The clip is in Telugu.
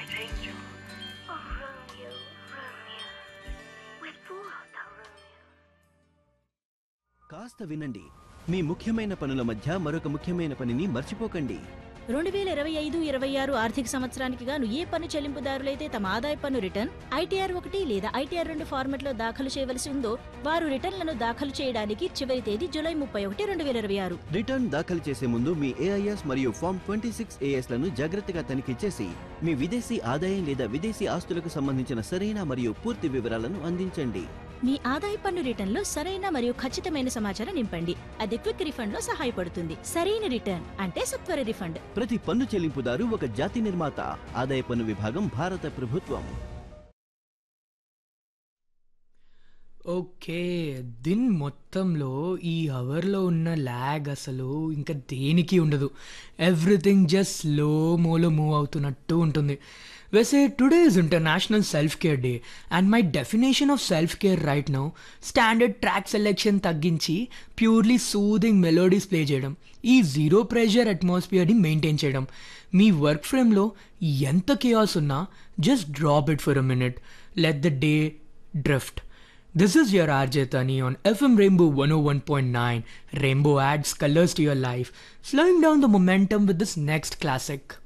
Night Angel. Oh, Romeo, Romeo. Wherefore thou, Romeo? కాస్త వినండి మీ ముఖ్యమైన పనుల మధ్య మరొక ముఖ్యమైన పనిని మర్చిపోకండి రెండు వేల ఇరవై ఐదు ఇరవై ఆరు ఆర్థిక సంవత్సరానికి గాను ఏ పన్ను చెల్లింపుదారులైతే తమ ఆదాయ పన్ను రిటర్న్ ఐటీఆర్ ఒకటి లేదా ఐటీఆర్ రెండు ఫార్మెట్లో దాఖలు చేయవలసి ఉందో వారు రిటర్న్లను దాఖలు చేయడానికి చివరి తేదీ జూలై ముప్పై ఒకటి రెండు వేల ఇరవై ఆరు రిటర్న్ దాఖలు చేసే ముందు మీ ఏఐఎస్ మరియు ఫామ్ ట్వంటీ సిక్స్ లను జాగ్రత్తగా తనిఖీ చేసి మీ విదేశీ ఆదాయం లేదా విదేశీ ఆస్తులకు సంబంధించిన సరైన మరియు పూర్తి వివరాలను అందించండి మీ ఆదాయ పన్ను రిటర్న్లో సరైన మరియు ఖచ్చితమైన సమాచారం నింపండి అది క్విక్ రిఫండ్ లో సహాయపడుతుంది సరైన రిటర్న్ అంటే సత్వర రిఫండ్ ప్రతి పన్ను చెల్లింపుదారు ఒక జాతి నిర్మాత ఆదాయ పన్ను విభాగం భారత ప్రభుత్వం ఓకే దిన్ మొత్తంలో ఈ అవర్లో ఉన్న ల్యాగ్ అసలు ఇంకా దేనికి ఉండదు ఎవ్రీథింగ్ జస్ట్ స్లో మోలో మూవ్ అవుతున్నట్టు ఉంటుంది వैसे today is international self care day and my definition of self care right now standard track selection తగ్గించి ప్యూర్లీ సూదింగ్ మెలోడీస్ ప్లే చేయడం ఈ జీరో ప్రెషర్ అట్మాస్ఫియర్ని మెయింటైన్ చేయడం మీ వర్క్ ఫ్రేమ్లో ఎంత కేయాస్ ఉన్నా just drop it for a minute let the day drift This is your RJ Tani on FM Rainbow 101.9. Rainbow adds colors to your life, slowing down the momentum with this next classic.